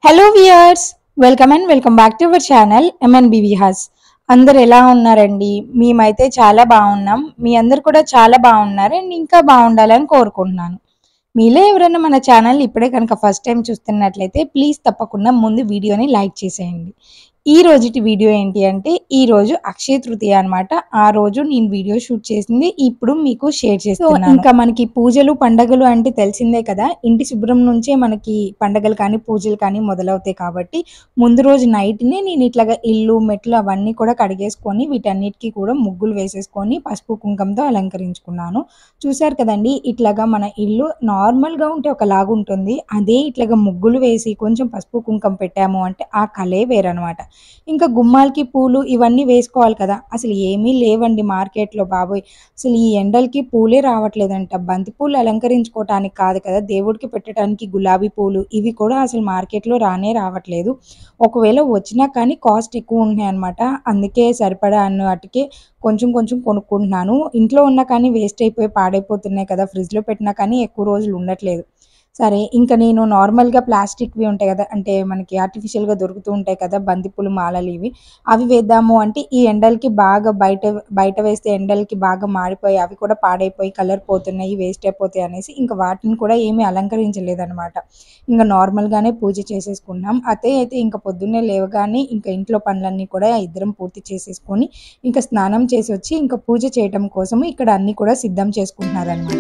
Hello viewers welcome and welcome back to our channel M N అందరు V ఉన్నారండి మేమైతే చాలా బాగున్నాం మీ అందరు కూడా చాలా బాగున్నారు అండ్ ఇంకా బాగుండాలని కోరుకుంటున్నాను మీలో ఎవరైనా మన ఛానల్ ఇప్పుడే కనుక ఫస్ట్ టైం చూస్తున్నట్లయితే ప్లీజ్ తప్పకుండా ముందు వీడియోని లైక్ చేసేయండి ఈ రోజుటి వీడియో ఏంటి అంటే ఈ రోజు అక్షయ తృతీయ అన్నమాట ఆ రోజు నేను వీడియో షూట్ చేసింది ఇప్పుడు మీకు షేర్ చేస్తున్నాను ఇంకా మనకి పూజలు పండగలు అంటే తెలిసిందే కదా ఇంటి శుభ్రం నుంచే మనకి పండగలు కానీ పూజలు కానీ మొదలవుతాయి కాబట్టి ముందు రోజు నైట్నే నేను ఇట్లాగా ఇల్లు మెట్లు అవన్నీ కూడా కడిగేసుకొని వీటన్నిటికీ కూడా ముగ్గులు వేసేసుకొని పసుపు కుంకంతో అలంకరించుకున్నాను చూసారు కదండి ఇట్లాగా మన ఇల్లు నార్మల్గా ఉంటే ఒకలాగా ఉంటుంది అదే ఇట్లాగా ముగ్గులు వేసి కొంచెం పసుపు కుంకం పెట్టాము అంటే ఆ కలే వేరనమాట ఇంకా గుమ్మాలకి పూలు ఇవన్నీ వేసుకోవాలి కదా అసలు ఏమీ లేవండి మార్కెట్లో బాబోయ్ అసలు ఈ ఎండలకి పూలే రావట్లేదంట బంతి పూలు అలంకరించుకోవటానికి కాదు కదా దేవుడికి పెట్టడానికి గులాబీ పూలు ఇవి కూడా అసలు మార్కెట్లో రానే రావట్లేదు ఒకవేళ వచ్చినా కానీ కాస్ట్ ఎక్కువ ఉన్నాయి అనమాట అందుకే సరిపడా అన్న వాటికి కొంచెం కొంచెం కొనుక్కుంటున్నాను ఇంట్లో ఉన్నా కానీ వేస్ట్ అయిపోయి పాడైపోతున్నాయి కదా ఫ్రిడ్జ్లో పెట్టినా కానీ ఎక్కువ రోజులు ఉండట్లేదు సరే ఇంకా నేను నార్మల్గా ప్లాస్టిక్వి ఉంటాయి కదా అంటే మనకి ఆర్టిఫిషియల్గా దొరుకుతూ ఉంటాయి కదా బంతిపూలు మాలలు ఇవి అవి వేద్దాము అంటే ఈ ఎండలకి బాగా బయట బయట వేస్తే ఎండలకి బాగా మాడిపోయి అవి కూడా పాడైపోయి కలర్ పోతున్నాయి వేస్ట్ అయిపోతాయి అనేసి ఇంకా వాటిని కూడా ఏమీ అలంకరించలేదన్నమాట ఇంకా నార్మల్గానే పూజ చేసేసుకున్నాం అతే అయితే ఇంకా పొద్దున్నే లేవగానే ఇంకా ఇంట్లో పనులన్నీ కూడా ఇద్దరం పూర్తి చేసేసుకొని ఇంకా స్నానం చేసి వచ్చి ఇంకా పూజ చేయటం కోసం ఇక్కడ అన్ని కూడా సిద్ధం చేసుకుంటున్నారనమాట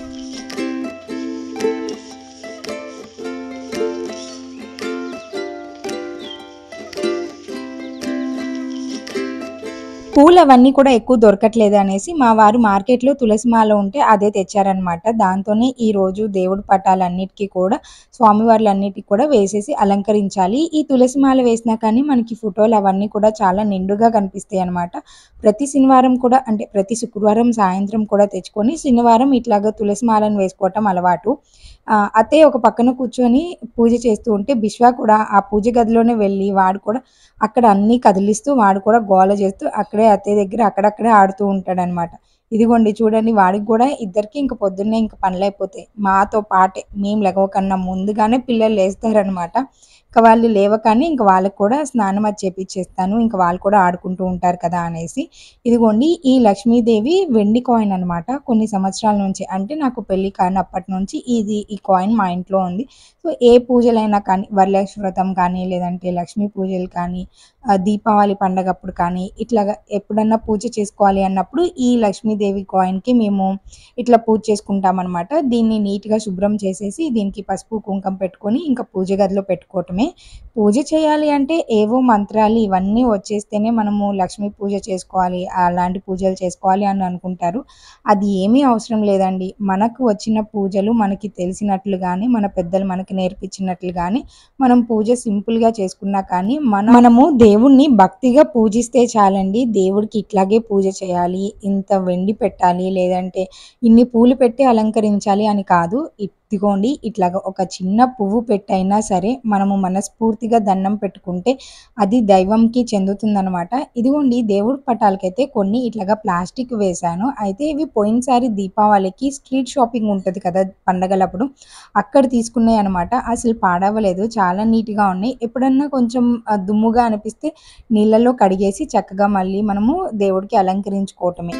పూలు అవన్నీ కూడా ఎక్కువ దొరకట్లేదు అనేసి మా వారు మార్కెట్లో తులసి మాల ఉంటే అదే తెచ్చారనమాట దాంతోనే ఈ రోజు దేవుడి పటాలన్నిటికీ కూడా స్వామివార్లన్నిటికీ కూడా వేసేసి అలంకరించాలి ఈ తులసి మాల వేసినా కానీ మనకి ఫోటోలు అవన్నీ కూడా చాలా నిండుగా కనిపిస్తాయి అనమాట ప్రతి శనివారం కూడా అంటే ప్రతి శుక్రవారం సాయంత్రం కూడా తెచ్చుకొని శనివారం ఇట్లాగా తులసి మాలను వేసుకోవటం అలవాటు ఆ, అత్తయ్య ఒక పక్కన కూర్చొని పూజ చేస్తూ ఉంటే బిశ్వా కూడా ఆ పూజ గదిలోనే వెళ్ళి వాడు కూడా అక్కడ అన్ని కదిలిస్తూ వాడు కూడా గోల చేస్తూ అక్కడే అత్తయ్య దగ్గర అక్కడక్కడే ఆడుతూ ఉంటాడు అనమాట ఇదిగోండి చూడండి వాడికి కూడా ఇద్దరికి ఇంక పొద్దున్నే ఇంక పనులు అయిపోతాయి మాతో పాటే మేము లెగవకన్నా ముందుగానే పిల్లలు లేస్తారనమాట ఇంకా వాళ్ళు లేవగానే ఇంకా వాళ్ళకి కూడా స్నానం అది చేపించేస్తాను ఇంకా వాళ్ళు కూడా ఆడుకుంటూ ఉంటారు కదా అనేసి ఇదిగోండి ఈ లక్ష్మీదేవి వెండి కాయిన్ అనమాట కొన్ని సంవత్సరాల నుంచి అంటే నాకు పెళ్లి కానప్పటి నుంచి ఇది ఈ కాయిన్ మా ఇంట్లో ఉంది సో ఏ పూజలైనా కానీ వరలక్ష్మి వ్రతం కానీ లేదంటే లక్ష్మీ పూజలు కానీ ఆ, దీపావళి పండగప్పుడు కానీ ఇట్లాగా ఎప్పుడన్నా పూజ చేసుకోవాలి అన్నప్పుడు ఈ లక్ష్మీదేవి కాయిన్కి మేము ఇట్లా పూజ చేసుకుంటాం అనమాట దీన్ని నీట్గా శుభ్రం చేసేసి దీనికి పసుపు కుంకం పెట్టుకొని ఇంకా పూజ గదిలో పెట్టుకోవటమే పూజ చేయాలి అంటే ఏవో మంత్రాలు ఇవన్నీ వచ్చేస్తేనే మనము లక్ష్మీ పూజ చేసుకోవాలి అలాంటి పూజలు చేసుకోవాలి అని అనుకుంటారు అది ఏమీ అవసరం లేదండి మనకు వచ్చిన పూజలు మనకి తెలిసినట్లుగానే మన పెద్దలు మనకి నేర్పించినట్లుగానే మనం పూజ సింపుల్గా చేసుకున్నా కానీ మన మనము దేవుణ్ణి భక్తిగా పూజిస్తే చాలండి దేవుడికి ఇట్లాగే పూజ చేయాలి ఇంత వెండి పెట్టాలి లేదంటే ఇన్ని పూలు పెట్టి అలంకరించాలి అని కాదు ఇదిగోండి ఇట్లాగా ఒక చిన్న పువ్వు పెట్టైనా సరే మనము మనస్ఫూర్తిగా దండం పెట్టుకుంటే అది దైవంకి చెందుతుందనమాట ఇదిగోండి దేవుడి పటాలకైతే కొన్ని ఇట్లాగా ప్లాస్టిక్ వేశాను అయితే ఇవి పోయినసారి దీపావళికి స్ట్రీట్ షాపింగ్ ఉంటుంది కదా పండగలప్పుడు అక్కడ తీసుకున్నాయి అనమాట అసలు పాడవలేదు చాలా నీట్గా ఉన్నాయి ఎప్పుడన్నా కొంచెం ఆ, దుమ్ముగా అనిపిస్తే నీళ్ళలో కడిగేసి చక్కగా మళ్ళీ మనము దేవుడికి అలంకరించుకోవటమే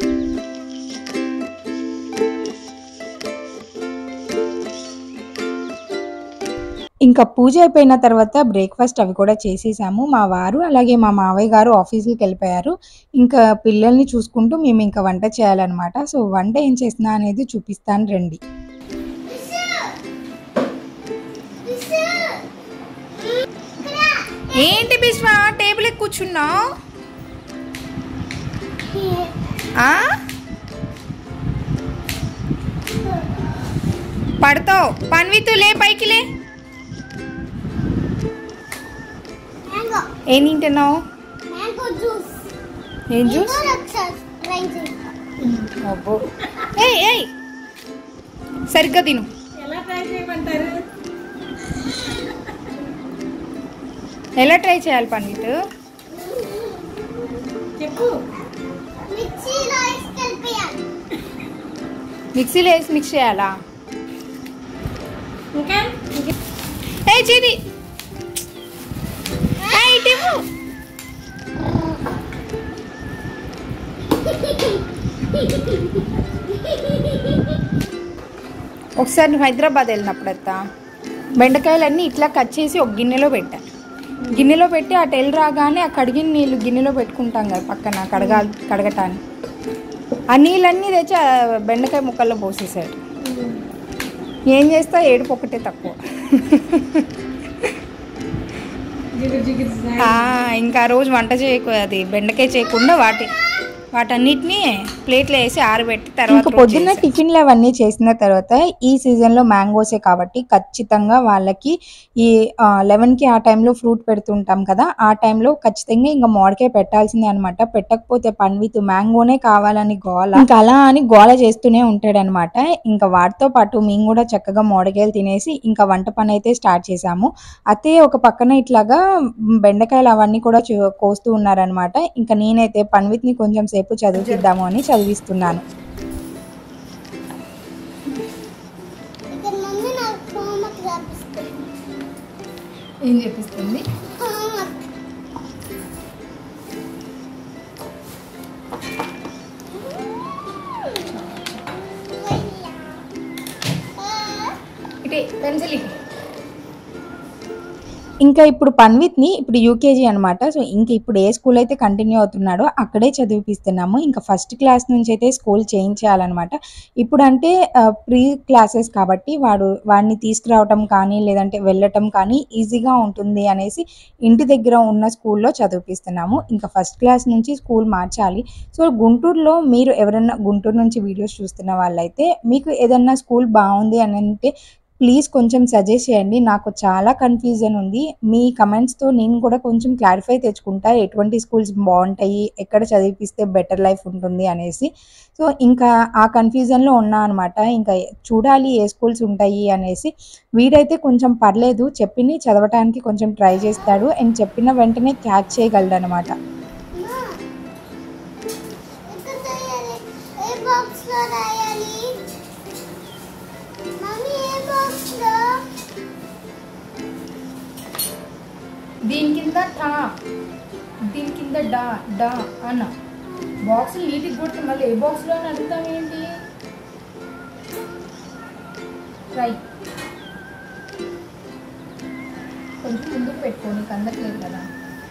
ఇంకా పూజ అయిపోయిన తర్వాత బ్రేక్ఫాస్ట్ అవి కూడా చేసేసాము మా వారు అలాగే మా మావయ్య గారు ఆఫీస్కి వెళ్ళిపోయారు ఇంకా పిల్లల్ని చూసుకుంటూ మేము ఇంకా వంట చేయాలన్నమాట సో వంట ఏం చేస్తున్నా అనేది చూపిస్తాను రండి ఏంటి బిస్వా టేబుల్ ఎక్కి కూర్చున్నావు ఆ? పడతావు పన్వితు లే పైకి లే మ్యాంగో ఏం తింటున్నావు మ్యాంగో జ్యూస్ ఏం జ్యూస్ ఒకసారి ట్రై చేయి అబ్బో ఏయ్ ఏయ్ సరిగ్గా తిను ఎలా ట్రై చేయాలి పన్విత్ మిక్సీలో వేసి కలిపేయాలి మిక్సీలో వేసి మిక్స్ చేయాలా ఇంకా ఏ చేది ఒకసారి నువ్వు హైదరాబాద్ వెళ్ళినప్పుడు అత్త బెండకాయలన్నీ ఇట్లా కట్ చేసి ఒక గిన్నెలో పెట్టా గిన్నెలో పెట్టి ఆ టెల్ రాగానే ఆ కడిగిన నీళ్ళు గిన్నెలో పెట్టుకుంటాం కదా పక్కన కడగా కడగటానికి ఆ నీళ్ళన్నీ తెచ్చి ఆ బెండకాయ ముక్కల్లో పోసేసాడు ఏం చేస్తా ఏడుపు ఒకటే తక్కువ ఆ, ఇంకా ఆ రోజు వంట చేయకు అది బెండకాయ చేయకుండా వాటి వాటన్నిటిని ప్లేట్లో వేసి ఆరబెట్టి తర్వాత ఇంకా రోజు పొద్దున్న చేసా. టిఫిన్లు అవన్నీ చేసిన తర్వాత ఈ సీజన్లో మ్యాంగోసే కాబట్టి ఖచ్చితంగా వాళ్ళకి ఈ లెవెన్కి ఆ టైంలో ఫ్రూట్ పెడుతుంటాం కదా ఆ టైంలో ఖచ్చితంగా ఇంకా మామిడికాయ పెట్టాల్సిందే అనమాట పెట్టకపోతే పన్విత్ మ్యాంగోనే కావాలని గోల ఇంకా అలా అని గోల చేస్తూనే ఉంటాడనమాట ఇంకా వాటితో పాటు మేము కూడా చక్కగా మామిడికాయలు తినేసి ఇంకా వంట పని అయితే స్టార్ట్ చేసాము అత్తయ్య ఒక పక్కన ఇట్లాగా బెండకాయలు అవన్నీ కూడా చూ- కోస్తూ ఉన్నారనమాట ఇంకా నేనైతే పన్విత్ని కొంచెం సేపు చదివిద్దాము అని చదివిస్తున్నాను ఇక్కడ మమ్మీ నాకు హోంవర్క్ రాపిస్తుంది ఏం చెప్పిస్తుంది హోంవర్క్ ఇటే పెన్సిల్ ఇటు ఇంకా ఇప్పుడు పన్విత్ని ఇప్పుడు యూకేజీ అనమాట సో ఇంకా ఇప్పుడు ఏ స్కూల్ అయితే కంటిన్యూ అవుతున్నాడో అక్కడే చదివిపిస్తున్నాము ఇంకా ఫస్ట్ క్లాస్ నుంచి అయితే స్కూల్ చేంజ్ చేయాలన్నమాట ఇప్పుడు అంటే ప్రీ క్లాసెస్ కాబట్టి వాడు వాడిని తీసుకురావటం కానీ లేదంటే వెళ్ళటం కానీ ఈజీగా ఉంటుంది అనేసి ఇంటి దగ్గర ఉన్న స్కూల్లో చదివిపిస్తున్నాము ఇంకా ఫస్ట్ క్లాస్ నుంచి స్కూల్ మార్చాలి సో గుంటూరులో మీరు ఎవరైనా గుంటూరు నుంచి వీడియోస్ చూస్తున్న వాళ్ళైతే మీకు ఏదన్నా స్కూల్ బాగుంది అని అంటే ప్లీజ్ కొంచెం సజెస్ట్ చేయండి నాకు చాలా కన్ఫ్యూజన్ ఉంది మీ కమెంట్స్తో నేను కూడా కొంచెం క్లారిఫై తెచ్చుకుంటా ఎటువంటి స్కూల్స్ బాగుంటాయి ఎక్కడ చదివిపిస్తే బెటర్ లైఫ్ ఉంటుంది అనేసి సో ఇంకా ఆ కన్ఫ్యూజన్లో ఉన్నా అనమాట ఇంకా చూడాలి ఏ స్కూల్స్ ఉంటాయి అనేసి వీడైతే కొంచెం పర్లేదు చెప్పిని చదవటానికి కొంచెం ట్రై చేస్తాడు అండ్ చెప్పిన వెంటనే క్యాచ్ చేయగలడు అనమాట ఎక్కడ రాయాలి ఏ బాక్స్ లో రాయాలి మమ్మీ ఏ బాక్స్ లో దీని కింద టా దీని కింద డా డా అన్న బాక్స్ నీటికి కొట్టి మళ్ళీ ఏ బాక్స్లో అని అడుగుతాం ఏంటి ట్రై కొంచెం ముందుకు పెట్టుకో నీకు అందట్లేదు కదా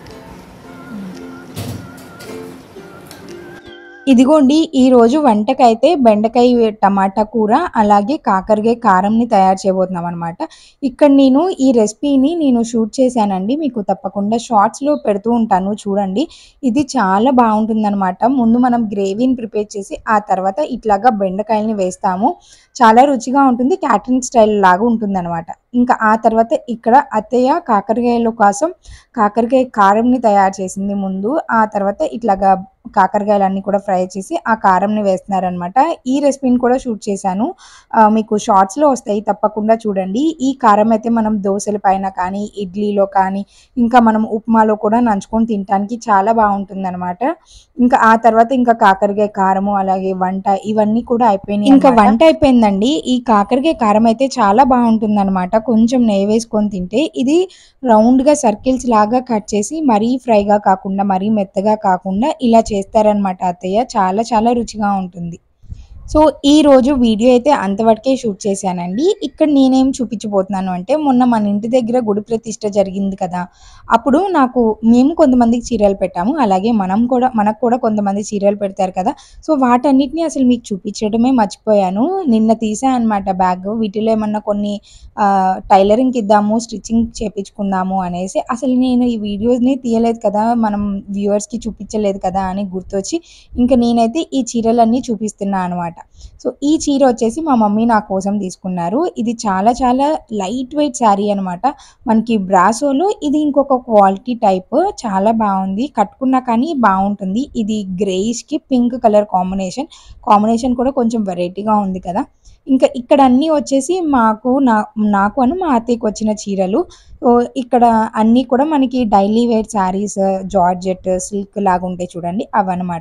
ఇదిగోండి ఈ రోజు వంటకైతే బెండకాయ టమాటా కూర అలాగే కాకరకాయ కారంని తయారు చేయబోతున్నాం అనమాట ఇక్కడ నేను ఈ రెసిపీని నేను షూట్ చేశానండి మీకు తప్పకుండా షార్ట్స్లో పెడుతూ ఉంటాను చూడండి ఇది చాలా బాగుంటుందన్నమాట ముందు మనం గ్రేవీని ప్రిపేర్ చేసి ఆ తర్వాత ఇట్లాగా బెండకాయల్ని వేస్తాము చాలా రుచిగా ఉంటుంది క్యాటరింగ్ స్టైల్ లాగా ఉంటుందన్నమాట ఇంకా ఆ తర్వాత ఇక్కడ అత్తయ్య కాకరకాయల కోసం కాకరకాయ కారంని తయారు చేసింది ముందు ఆ తర్వాత ఇట్లాగా కాకరకాయలన్నీ కూడా ఫ్రై చేసి ఆ కారంని వేస్తున్నారనమాట ఈ రెసిపీని కూడా షూట్ చేశాను ఆ, మీకు షార్ట్స్లో వస్తాయి తప్పకుండా చూడండి ఈ కారం అయితే మనం దోశల పైన కానీ ఇడ్లీలో కానీ ఇంకా మనం ఉప్మాలో కూడా నంచుకొని తినడానికి చాలా బాగుంటుంది ఇంకా ఆ తర్వాత ఇంకా కాకరకాయ కారము అలాగే వంట ఇవన్నీ కూడా అయిపోయినాయి ఇంకా వంట అయిపోయిందండి ఈ కాకరకాయ కారం అయితే చాలా బాగుంటుంది కొంచెం నెయ్యి వేసుకొని తింటే ఇది రౌండ్గా సర్కిల్స్ లాగా కట్ చేసి మరీ ఫ్రైగా కాకుండా మరీ మెత్తగా కాకుండా ఇలా చేస్తారనమాట అత్తయ్య చాలా చాలా రుచిగా ఉంటుంది సో ఈ రోజు వీడియో అయితే అంతవరకే షూట్ చేశానండి ఇక్కడ నేనేం చూపించబోతున్నాను అంటే మొన్న మన ఇంటి దగ్గర గుడి ప్రతిష్ట జరిగింది కదా అప్పుడు నాకు మేము కొంతమందికి చీరలు పెట్టాము అలాగే మనం కూడా మనకు కూడా కొంతమంది చీరలు పెడతారు కదా సో వాటన్నిటిని అసలు మీకు చూపించడమే మర్చిపోయాను నిన్న తీసా అనమాట బ్యాగ్ వీటిలో ఏమన్నా కొన్ని టైలరింగ్కి ఇద్దాము స్టిచ్చింగ్ చేపించుకుందాము అనేసి అసలు నేను ఈ వీడియోస్ని తీయలేదు కదా మనం వ్యూవర్స్కి చూపించలేదు కదా అని గుర్తొచ్చి ఇంకా నేనైతే ఈ చీరలన్నీ చూపిస్తున్నా అనమాట సో ఈ చీర వచ్చేసి మా మమ్మీ నా కోసం తీసుకున్నారు ఇది చాలా చాలా లైట్ వెయిట్ శారీ అనమాట మనకి బ్రాసోలో ఇది ఇంకొక క్వాలిటీ టైప్ చాలా బాగుంది కట్టుకున్నా కానీ బాగుంటుంది ఇది గ్రేయిష్కి పింక్ కలర్ కాంబినేషన్ కాంబినేషన్ కూడా కొంచెం వెరైటీగా ఉంది కదా ఇంకా ఇక్కడ అన్నీ వచ్చేసి మాకు నా నాకు అను మా అత్తయ్యకి వచ్చిన చీరలు ఓ ఇక్కడ అన్నీ కూడా మనకి daily wear saris georgette silk లాగా ఉంటాయి చూడండి అవన్నమాట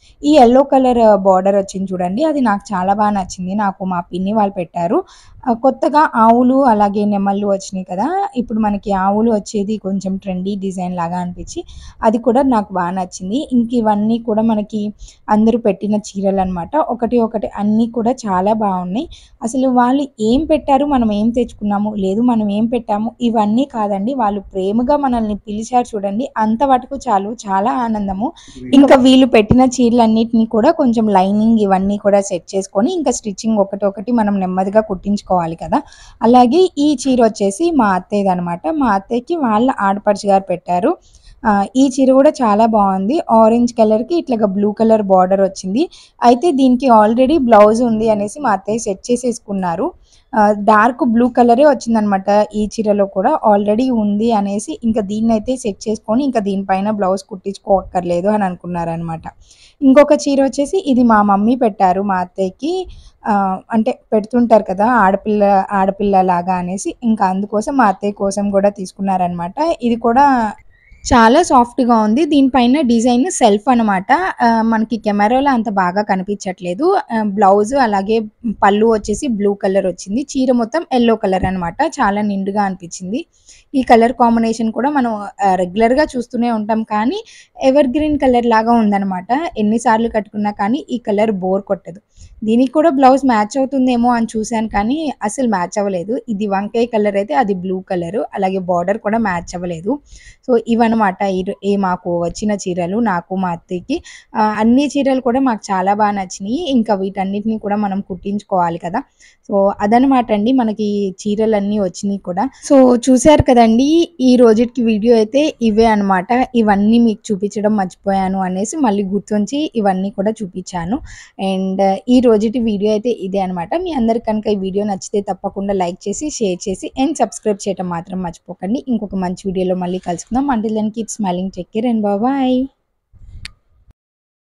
ఈ ఎల్లో కలర్ బార్డర్ వచ్చింది చూడండి అది నాకు చాలా బాగా నచ్చింది నాకు మా పిన్ని వాళ్ళు పెట్టారు ఆ, కొత్తగా ఆవులు అలాగే నెమళ్ళు వచ్చినాయి కదా ఇప్పుడు మనకి ఆవులు వచ్చేది కొంచెం ట్రెండీ డిజైన్ లాగా అనిపించి అది కూడా నాకు బాగా నచ్చింది ఇంక ఇవన్నీ కూడా మనకి అందరూ పెట్టిన చీరలు అనమాట ఒకటి ఒకటి అన్నీ కూడా చాలా బాగున్నాయి అసలు వాళ్ళు ఏం పెట్టారు మనం ఏం తెచ్చుకున్నాము లేదు మనం ఏం పెట్టాము ఇవన్నీ కాదండి వాళ్ళు ప్రేమగా మనల్ని పిలిచారు చూడండి అంత వాటికి చాలు చాలా ఆనందము ఇంకా వీళ్ళు పెట్టిన చీరలన్నిటిని కూడా కొంచెం లైనింగ్ ఇవన్నీ కూడా సెట్ చేసుకొని ఇంకా స్టిచ్చింగ్ ఒకటి ఒకటి మనం నెమ్మదిగా కుట్టించుకోవాలి కదా అలాగే ఈ చీర వచ్చేసి మా అత్తయ్యది అనమాట మా అత్తయ్యకి వాళ్ళ ఆడపడుచు గారు పెట్టారు ఆ, ఈ చీర కూడా చాలా బాగుంది ఆరెంజ్ కలర్కి ఇట్లాగా బ్లూ కలర్ బార్డర్ వచ్చింది అయితే దీనికి ఆల్రెడీ బ్లౌజ్ ఉంది అనేసి మా అత్తయ్య సెట్ చేసేసుకున్నారు డార్క్ బ్లూ కలరే వచ్చిందనమాట ఈ చీరలో కూడా ఆల్రెడీ ఉంది అనేసి ఇంకా దీన్ని అయితే సెట్ చేసుకొని ఇంకా దీనిపైన బ్లౌజ్ కుట్టించుకోక్కర్లేదు అని అనుకున్నారనమాట ఇంకొక చీర వచ్చేసి ఇది మా మమ్మీ పెట్టారు మా అత్తయ్యకి ఆ, అంటే పెడుతుంటారు కదా ఆడపిల్ల ఆడపిల్ల లాగా అనేసి ఇంకా అందుకోసం మా అత్తయ్య కోసం కూడా తీసుకున్నారనమాట ఇది కూడా చాలా సాఫ్ట్‌గా ఉంది. దీనిపైన డిజైన్ సెల్ఫ్ అనమాట. ఆహ్, మనకి కెమెరాలో అంత బాగా కనిపించట్లేదు. ఆహ్, బ్లౌజ్ అలాగే పళ్ళు వచ్చేసి బ్లూ కలర్ వచ్చింది. చీర మొత్తం యెల్లో కలర్ అనమాట. చాలా నిండుగా అనిపించింది. ఈ కలర్ కాంబినేషన్ కూడా మనం ఆహ్, రెగ్యులర్‌గా చూస్తూనే ఉంటాం కానీ, ఎవర్ గ్రీన్ కలర్ లాగా ఉందనమాట. ఎన్ని సార్లు కట్టుకున్నా కానీ ఈ కలర్ బోర్ కొట్టదు. దీనికి కూడా బ్లౌజ్ మ్యాచ్ అవుతుందేమో అని చూసాను కానీ, అసలు మ్యాచ్ అవ్వలేదు. ఇది వంకాయ కలర్ అయితే అది బ్లూ కలరు. అలాగే బార్డర్ కూడా మ్యాచ్ అవ్వలేదు. సో, ఇవన్నమాట ఇరు ఈ మాకు వచ్చిన చీరలు నాకు, మా అత్తయ్యకి. ఆహ్, అన్ని చీరలు కూడా మాకు చాలా బా నచ్చినియి. ఇంకా వీటన్నిటిని కూడా మనం కుట్టించుకోవాలి కదా! సో, అదనమాట అండి మనకి చీరలన్నీ వచ్చినియి కూడా. సో, చూసారు కదండీ! ఈ రోజుటికి వీడియో అయితే ఇవే అనమాట. ఇవన్నీ మీకు చూపించడం మర్చిపోయాను అనేసి మళ్ళీ గుర్తుంచి ఇవన్నీ కూడా చూపించాను. అండ్ ఈ రోజుటి వీడియో అయితే ఇదే అనమాట. మీ అందరికి కనుక ఈ వీడియో నచ్చితే తప్పకుండా లైక్ చేసి, షేర్ చేసి అండ్ సబ్స్క్రైబ్ చేయటం మాత్రం మర్చిపోకండి. ఇంకొక మంచి వీడియోలో మళ్ళీ కలుసుకుందాం. Until then keep smiling. Take care and bye by.